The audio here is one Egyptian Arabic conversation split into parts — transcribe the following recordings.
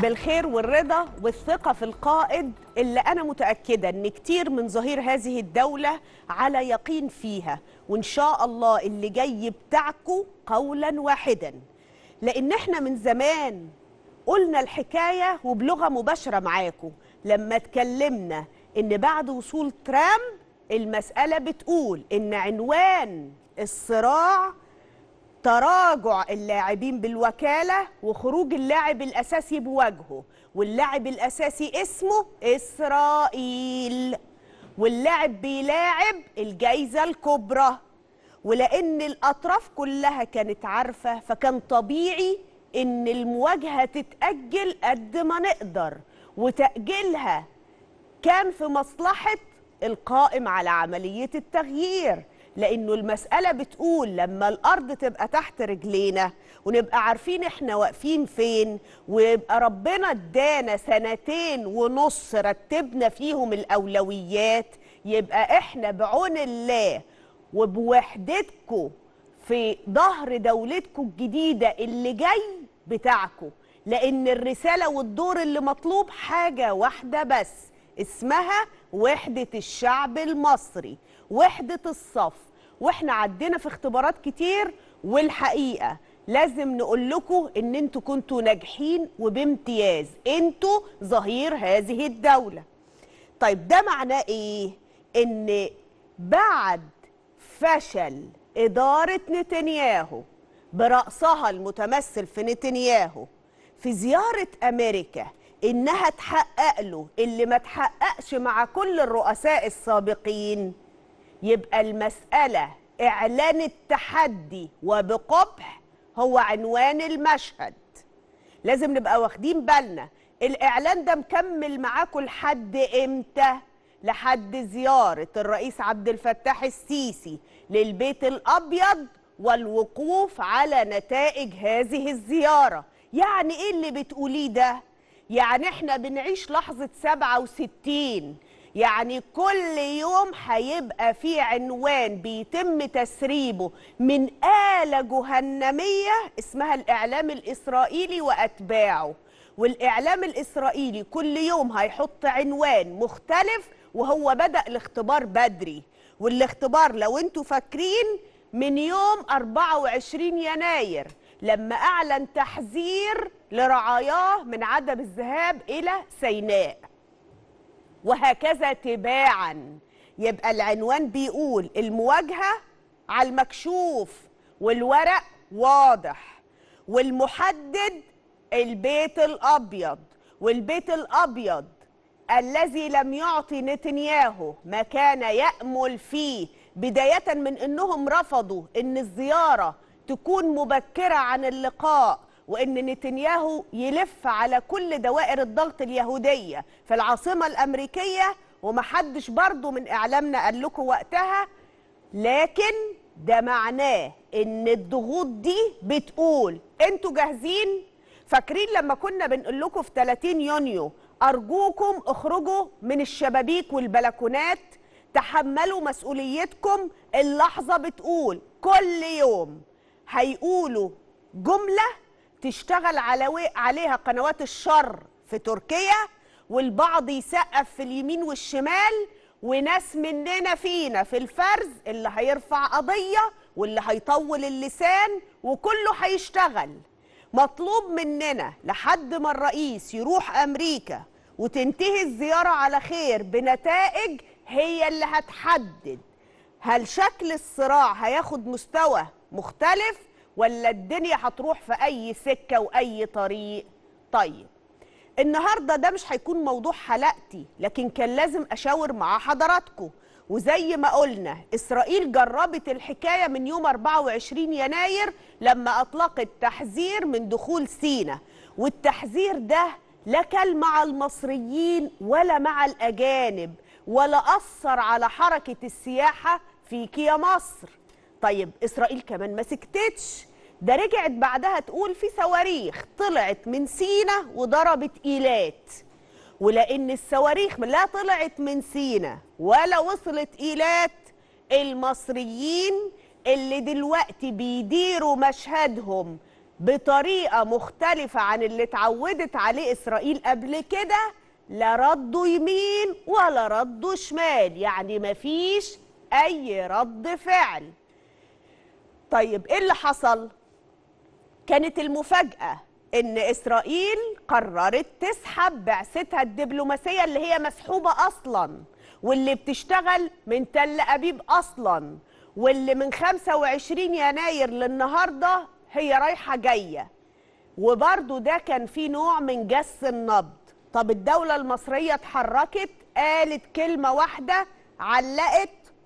بالخير والرضا والثقة في القائد اللي أنا متأكدة إن كتير من ظهير هذه الدولة على يقين فيها وإن شاء الله اللي جاي بتاعكو قولا واحدا لأن إحنا من زمان قلنا الحكاية وبلغة مباشرة معاكم لما اتكلمنا إن بعد وصول ترامب المسألة بتقول إن عنوان الصراع تراجع اللاعبين بالوكالة وخروج اللاعب الأساسي بوجهه واللاعب الأساسي اسمه إسرائيل واللاعب بيلاعب الجايزة الكبرى ولأن الأطراف كلها كانت عارفة فكان طبيعي إن المواجهة تتأجل قد ما نقدر وتأجيلها كان في مصلحة القائم على عملية التغيير لانه المساله بتقول لما الارض تبقى تحت رجلينا ونبقى عارفين احنا واقفين فين ويبقى ربنا ادانا سنتين ونص رتبنا فيهم الاولويات يبقى احنا بعون الله وبوحدتكم في ظهر دولتكم الجديده اللي جاي بتاعكم لان الرساله والدور اللي مطلوب حاجه واحده بس اسمها وحده الشعب المصري وحدة الصف واحنا عدينا في اختبارات كتير والحقيقة لازم نقول لكم ان انتوا كنتوا ناجحين وبامتياز انتوا ظهير هذه الدولة طيب ده معناه ايه ان بعد فشل إدارة نتنياهو برأسها المتمثل في نتنياهو في زيارة أمريكا إنها تحقق له اللي ما تحققش مع كل الرؤساء السابقين يبقى المسألة إعلان التحدي وبقبح هو عنوان المشهد لازم نبقى واخدين بالنا الإعلان ده مكمل معاكم لحد إمتى؟ لحد زيارة الرئيس عبد الفتاح السيسي للبيت الأبيض والوقوف على نتائج هذه الزيارة يعني إيه اللي بتقوليه ده؟ يعني إحنا بنعيش لحظة 67 يعني كل يوم هيبقى في عنوان بيتم تسريبه من آلة جهنمية اسمها الإعلام الإسرائيلي وأتباعه والإعلام الإسرائيلي كل يوم هيحط عنوان مختلف وهو بدأ الاختبار بدري والاختبار لو انتوا فاكرين من يوم 24 يناير لما أعلن تحذير لرعاياه من عدم الذهاب إلى سيناء وهكذا تباعا يبقى العنوان بيقول المواجهة على المكشوف والورق واضح والمحدد البيت الأبيض والبيت الأبيض الذي لم يعطي نتنياهو ما كان يأمل فيه بداية من أنهم رفضوا أن الزيارة تكون مبكرة عن اللقاء وان نتنياهو يلف على كل دوائر الضغط اليهوديه في العاصمه الامريكيه ومحدش برضه من اعلامنا قال لكم وقتها لكن ده معناه ان الضغوط دي بتقول انتوا جاهزين فاكرين لما كنا بنقول لكم في 30 يونيو ارجوكم اخرجوا من الشبابيك والبلكونات تحملوا مسؤوليتكم اللحظه بتقول كل يوم هيقولوا جمله تشتغل على عليها قنوات الشر في تركيا والبعض يسقف في اليمين والشمال وناس مننا فينا في الفرز اللي هيرفع قضية واللي هيطول اللسان وكله هيشتغل مطلوب مننا لحد ما الرئيس يروح أمريكا وتنتهي الزيارة على خير بنتائج هي اللي هتحدد هل شكل الصراع هياخد مستوى مختلف ولا الدنيا هتروح في اي سكه واي طريق طيب النهارده ده مش هيكون موضوع حلقتي لكن كان لازم اشاور مع حضراتكم وزي ما قلنا اسرائيل جربت الحكايه من يوم 24 يناير لما اطلقت تحذير من دخول سينا والتحذير ده لا كان مع المصريين ولا مع الاجانب ولا اثر على حركه السياحه فيك يا مصر طيب اسرائيل كمان ما سكتتش ده رجعت بعدها تقول في صواريخ طلعت من سينا وضربت ايلات ولان الصواريخ لا طلعت من سينا ولا وصلت ايلات المصريين اللي دلوقتي بيديروا مشهدهم بطريقة مختلفة عن اللي اتعودت عليه إسرائيل قبل كده لا ردوا يمين ولا ردوا شمال يعني مفيش أي رد فعل طيب إيه اللي حصل؟ كانت المفاجأة إن إسرائيل قررت تسحب بعثتها الدبلوماسية اللي هي مسحوبة أصلا واللي بتشتغل من تل أبيب أصلا واللي من 25 يناير للنهاردة هي رايحة جاية وبرضو ده كان في نوع من جس النبض طب الدولة المصرية اتحركت قالت كلمة واحدة علقت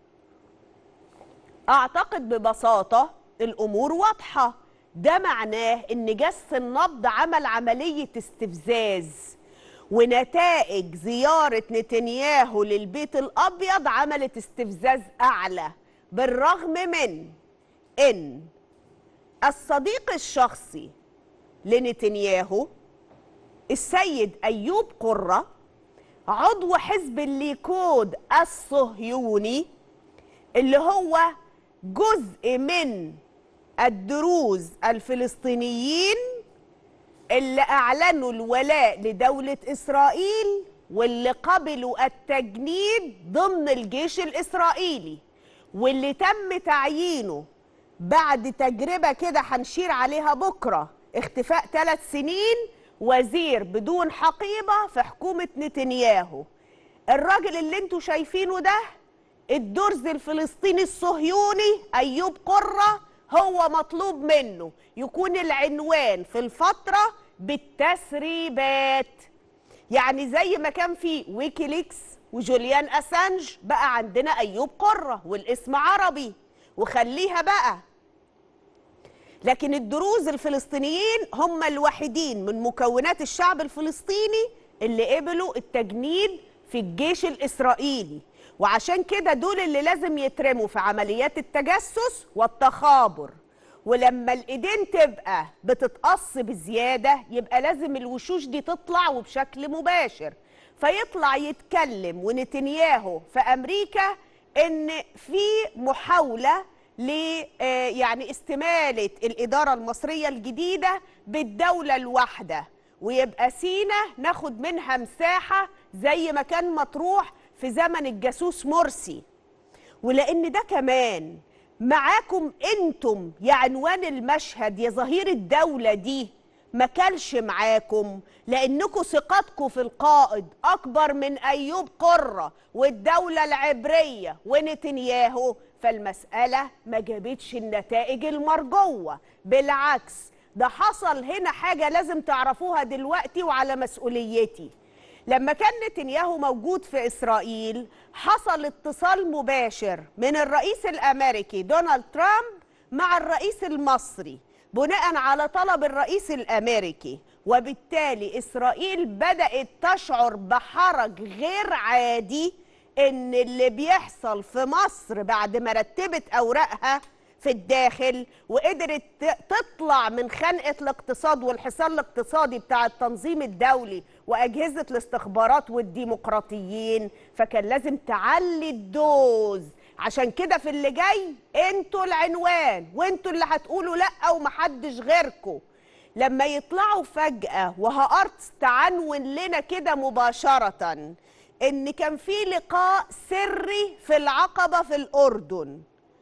أعتقد ببساطة الأمور واضحة ده معناه إن جس النبض عمل عملية استفزاز ونتائج زيارة نتنياهو للبيت الأبيض عملت استفزاز أعلى بالرغم من إن الصديق الشخصي لنتنياهو السيد أيوب قرة عضو حزب الليكود الصهيوني اللي هو جزء من الدروز الفلسطينيين اللي أعلنوا الولاء لدولة إسرائيل واللي قبلوا التجنيد ضمن الجيش الإسرائيلي واللي تم تعيينه بعد تجربة كده هنشير عليها بكرة اختفاء ثلاث سنين وزير بدون حقيبة في حكومة نتنياهو الراجل اللي انتوا شايفينه ده الدرز الفلسطيني الصهيوني أيوب قرة هو مطلوب منه يكون العنوان في الفترة بالتسريبات يعني زي ما كان في ويكيليكس وجوليان أسانج بقى عندنا أيوب قرة والاسم عربي وخليها بقى لكن الدروز الفلسطينيين هم الوحيدين من مكونات الشعب الفلسطيني اللي قبلوا التجنيد في الجيش الإسرائيلي وعشان كده دول اللي لازم يترموا في عمليات التجسس والتخابر ولما الايدين تبقى بتتقص بزياده يبقى لازم الوشوش دي تطلع وبشكل مباشر فيطلع يتكلم ونتنياهو في امريكا ان في محاوله ل يعني استماله الاداره المصريه الجديده بالدوله الواحده ويبقى سينا ناخد منها مساحه زي ما كان مطروح في زمن الجاسوس مرسي ولان ده كمان معاكم انتم يا عنوان المشهد يا ظهير الدوله دي ما كلش معاكم لانكم ثقتكم في القائد اكبر من ايوب قره والدوله العبريه ونتنياهو فالمساله ما جابتش النتائج المرجوه بالعكس ده حصل هنا حاجه لازم تعرفوها دلوقتي وعلى مسؤوليتي لما كان نتنياهو موجود في اسرائيل حصل اتصال مباشر من الرئيس الامريكي دونالد ترامب مع الرئيس المصري بناء على طلب الرئيس الامريكي وبالتالي اسرائيل بدات تشعر بحرج غير عادي ان اللي بيحصل في مصر بعد ما رتبت اوراقها في الداخل وقدرت تطلع من خنقه الاقتصاد والحصار الاقتصادي بتاع التنظيم الدولي واجهزه الاستخبارات والديمقراطيين فكان لازم تعلي الدوز عشان كده في اللي جاي انتوا العنوان وانتوا اللي هتقولوا لا ومحدش غيركم لما يطلعوا فجأة وهارتس تعنون لنا كده مباشرة ان كان في لقاء سري في العقبة في الأردن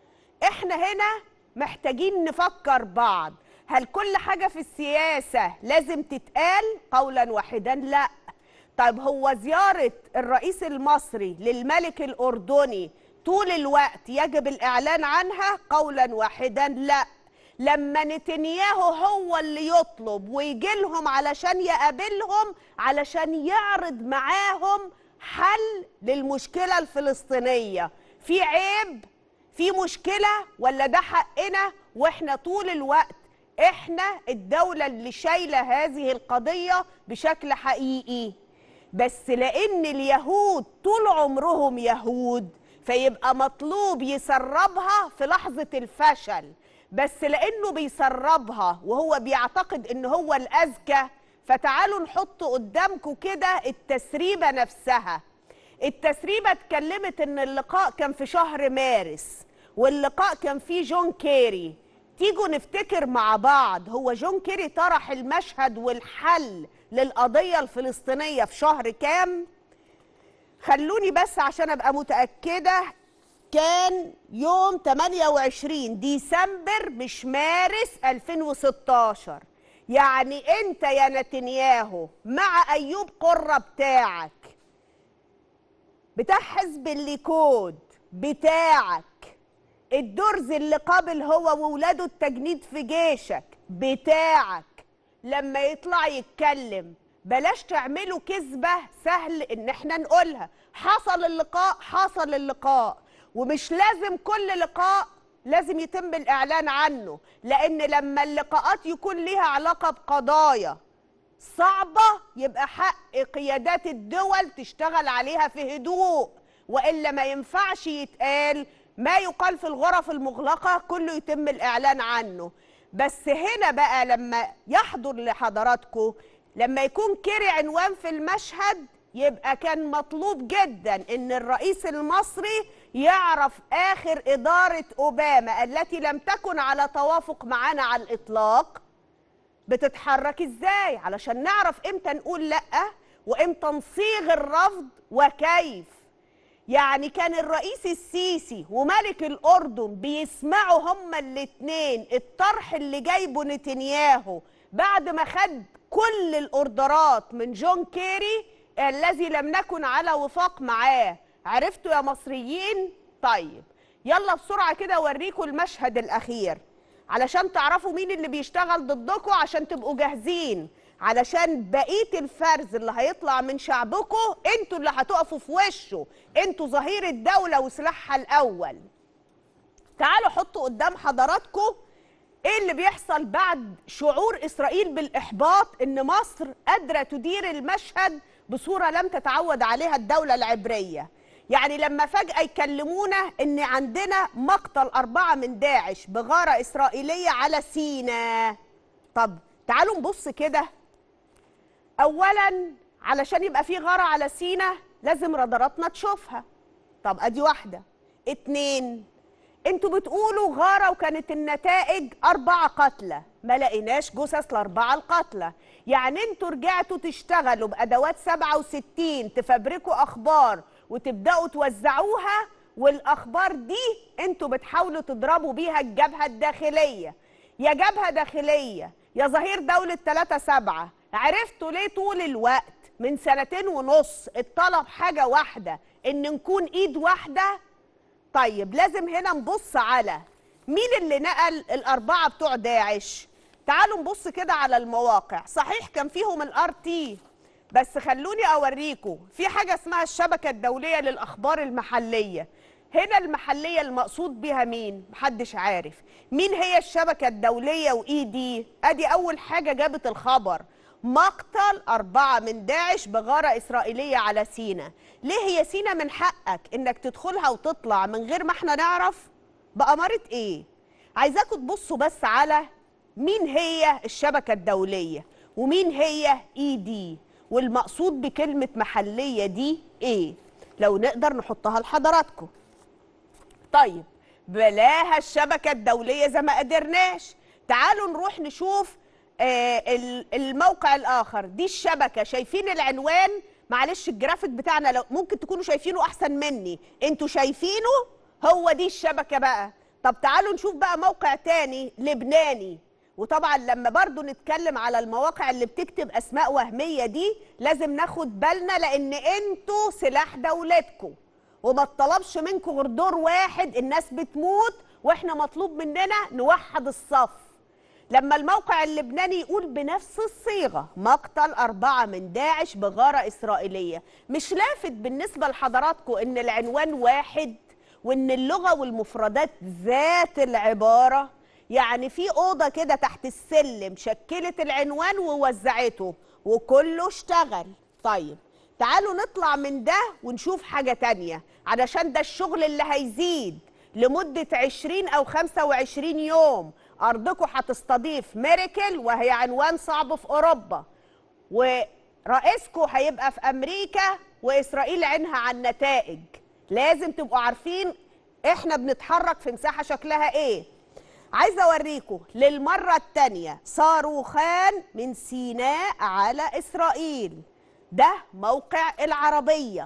احنا هنا محتاجين نفكر بعض هل كل حاجة في السياسة لازم تتقال قولا واحدا لا طيب هو زيارة الرئيس المصري للملك الأردني طول الوقت يجب الإعلان عنها قولا واحدا لا لما نتنياهو هو اللي يطلب ويجي لهم علشان يقابلهم علشان يعرض معاهم حل للمشكلة الفلسطينية في عيب في مشكلة ولا ده حقنا واحنا طول الوقت احنا الدولة اللي شايلة هذه القضية بشكل حقيقي بس لان اليهود طول عمرهم يهود فيبقى مطلوب يسربها في لحظة الفشل بس لانه بيسربها وهو بيعتقد ان هو الاذكى فتعالوا نحط قدامكم كده التسريبة نفسها التسريبة اتكلمت ان اللقاء كان في شهر مارس واللقاء كان فيه جون كيري تيجوا نفتكر مع بعض هو جون كيري طرح المشهد والحل للقضية الفلسطينية في شهر كام خلوني بس عشان ابقى متأكدة كان يوم 28 ديسمبر مش مارس 2016 يعني انت يا نتنياهو مع ايوب قرة بتاعك بتاع حزب الليكود بتاعك الدرز اللي قابل هو وولاده التجنيد في جيشك بتاعك لما يطلع يتكلم بلاش تعملوا كذبة سهل ان احنا نقولها حصل اللقاء حصل اللقاء ومش لازم كل لقاء لازم يتم الاعلان عنه لان لما اللقاءات يكون ليها علاقة بقضايا صعبة يبقى حق قيادات الدول تشتغل عليها في هدوء وإلا ما ينفعش يتقال ما يقال في الغرف المغلقة كله يتم الإعلان عنه بس هنا بقى لما يحضر لحضراتكم لما يكون كيري عنوان في المشهد يبقى كان مطلوب جدا ان الرئيس المصري يعرف اخر اداره اوباما التي لم تكن على توافق معنا على الاطلاق بتتحرك ازاي علشان نعرف امتى نقول لا وامتى نصيغ الرفض وكيف يعني كان الرئيس السيسي وملك الاردن بيسمعوا هما الاتنين الطرح اللي جايبه نتنياهو بعد ما خد كل الاوردرات من جون كيري الذي لم نكن على وفاق معاه عرفتوا يا مصريين طيب يلا بسرعه كده اوريكم المشهد الاخير علشان تعرفوا مين اللي بيشتغل ضدكم عشان تبقوا جاهزين علشان بقيه الفرز اللي هيطلع من شعبكم انتوا اللي هتقفوا في وشه انتوا ظهير الدوله وسلاحها الاول تعالوا حطوا قدام حضراتكم ايه اللي بيحصل بعد شعور اسرائيل بالاحباط ان مصر قادره تدير المشهد بصوره لم تتعود عليها الدوله العبريه يعني لما فجاه يكلمونا ان عندنا مقتل اربعه من داعش بغاره اسرائيليه على سينا طب تعالوا نبص كده اولا علشان يبقى في غاره على سينا لازم راداراتنا تشوفها طب ادي واحده اتنين انتوا بتقولوا غاره وكانت النتائج اربعه قتلى ما لقيناش جثث الاربعه القتلى يعني انتوا رجعتوا تشتغلوا بادوات 67 تفبركوا اخبار وتبداوا توزعوها والاخبار دي انتوا بتحاولوا تضربوا بيها الجبهه الداخليه يا جبهه داخليه يا ظهير دوله 3 7 عرفتوا ليه طول الوقت من سنتين ونص الطلب حاجه واحده ان نكون ايد واحده طيب لازم هنا نبص على مين اللي نقل الأربعة بتوع داعش تعالوا نبص كده على المواقع صحيح كان فيهم الار تي بس خلوني اوريكم في حاجة اسمها الشبكة الدولية للأخبار المحلية هنا المحلية المقصود بها مين محدش عارف مين هي الشبكة الدولية وإيه دي أدي أول حاجة جابت الخبر مقتل أربعة من داعش بغارة إسرائيلية على سينا ليه هي سينا من حقك إنك تدخلها وتطلع من غير ما احنا نعرف بأمارة إيه عايزاكم تبصوا بس على مين هي الشبكة الدولية ومين هي إي دي والمقصود بكلمة محلية دي إيه لو نقدر نحطها لحضراتكم طيب بلاها الشبكة الدولية زي ما قدرناش تعالوا نروح نشوف آه الموقع الآخر دي الشبكة شايفين العنوان معلش الجرافيك بتاعنا لو ممكن تكونوا شايفينه أحسن مني انتوا شايفينه هو دي الشبكة بقى طب تعالوا نشوف بقى موقع تاني لبناني وطبعا لما برضو نتكلم على المواقع اللي بتكتب أسماء وهمية دي لازم ناخد بالنا لأن انتوا سلاح دولتكم وما طلبش منكم غير دور واحد الناس بتموت واحنا مطلوب مننا نوحد الصف لما الموقع اللبناني يقول بنفس الصيغه مقتل اربعه من داعش بغاره اسرائيليه مش لافت بالنسبه لحضراتكم ان العنوان واحد وان اللغه والمفردات ذات العباره يعني في اوضه كده تحت السلم شكلت العنوان ووزعته وكله اشتغل طيب تعالوا نطلع من ده ونشوف حاجة تانية علشان ده الشغل اللي هيزيد لمدة 20 أو 25 يوم أرضكم هتستضيف ميريكل وهي عنوان صعب في أوروبا ورئيسكم هيبقى في أمريكا وإسرائيل عينها على النتائج لازم تبقوا عارفين إحنا بنتحرك في مساحة شكلها إيه عايزه اوريكم للمره الثانيه صاروخان من سيناء على اسرائيل ده موقع العربيه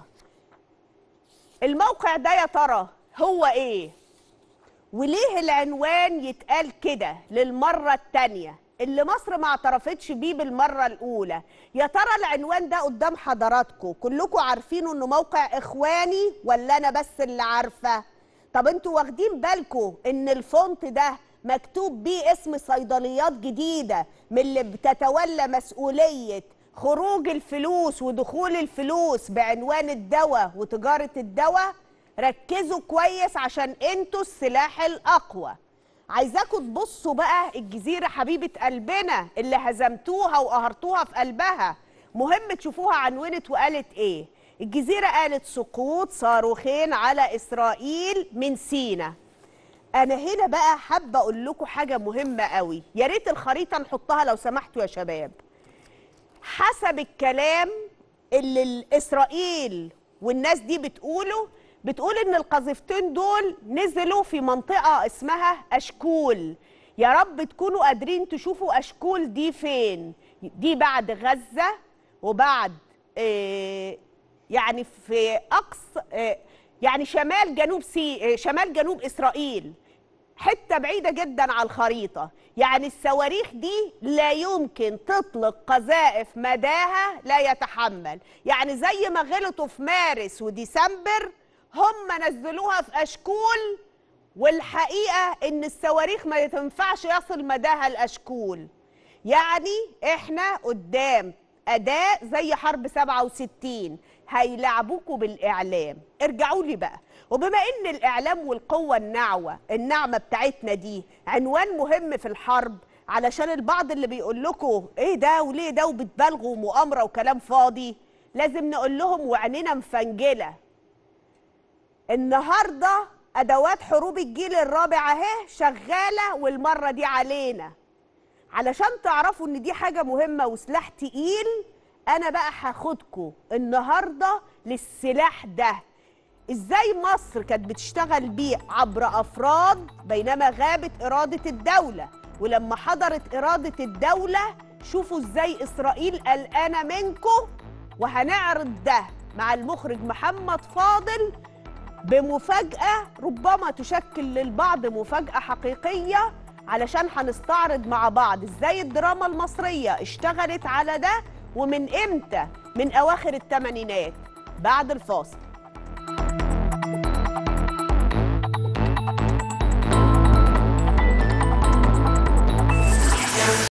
الموقع ده يا ترى هو ايه وليه العنوان يتقال كده للمره الثانيه اللي مصر ما اعترفتش بيه بالمره الاولى يا ترى العنوان ده قدام حضراتكم كلكم عارفينه انه موقع اخواني ولا انا بس اللي عارفه طب انتوا واخدين بالكم ان الفونت ده مكتوب بيه اسم صيدليات جديده من اللي بتتولى مسؤوليه خروج الفلوس ودخول الفلوس بعنوان الدواء وتجاره الدواء ركزوا كويس عشان انتوا السلاح الاقوى عايزاكم تبصوا بقى الجزيره حبيبه قلبنا اللي هزمتوها وقهرتوها في قلبها مهم تشوفوها عنونت وقالت ايه الجزيره قالت سقوط صاروخين على اسرائيل من سينا انا هنا بقى حابه اقول لكم حاجه مهمه قوي يا ريت الخريطه نحطها لو سمحتوا يا شباب حسب الكلام اللي اسرائيل والناس دي بتقوله بتقول ان القذيفتين دول نزلوا في منطقه اسمها اشكول يا رب تكونوا قادرين تشوفوا اشكول دي فين دي بعد غزه وبعد آه يعني في اقصى آه يعني شمال جنوب سي آه شمال جنوب اسرائيل حته بعيده جدا على الخريطه يعني الصواريخ دي لا يمكن تطلق قذائف مداها لا يتحمل يعني زي ما غلطوا في مارس وديسمبر هم نزلوها في اشكول والحقيقه ان الصواريخ ما تنفعش يصل مداها الاشكول يعني احنا قدام اداء زي حرب 67 هيلعبوكوا بالاعلام ارجعوا لي بقى وبما ان الاعلام والقوه الناعمه الناعمه بتاعتنا دي عنوان مهم في الحرب علشان البعض اللي بيقول لكم ايه ده وليه ده وبتبالغوا مؤامره وكلام فاضي لازم نقول لهم وعينينا مفنجله النهارده ادوات حروب الجيل الرابع اهي شغاله والمره دي علينا علشان تعرفوا ان دي حاجه مهمه وسلاح تقيل انا بقى هاخدكم النهارده للسلاح ده ازاي مصر كانت بتشتغل بيه عبر افراد بينما غابت اراده الدوله ولما حضرت اراده الدوله شوفوا ازاي اسرائيل قلقانه منكم وهنعرض ده مع المخرج محمد فاضل بمفاجاه ربما تشكل للبعض مفاجاه حقيقيه علشان هنستعرض مع بعض ازاي الدراما المصريه اشتغلت على ده ومن امتى من اواخر الثمانينات بعد الفاصل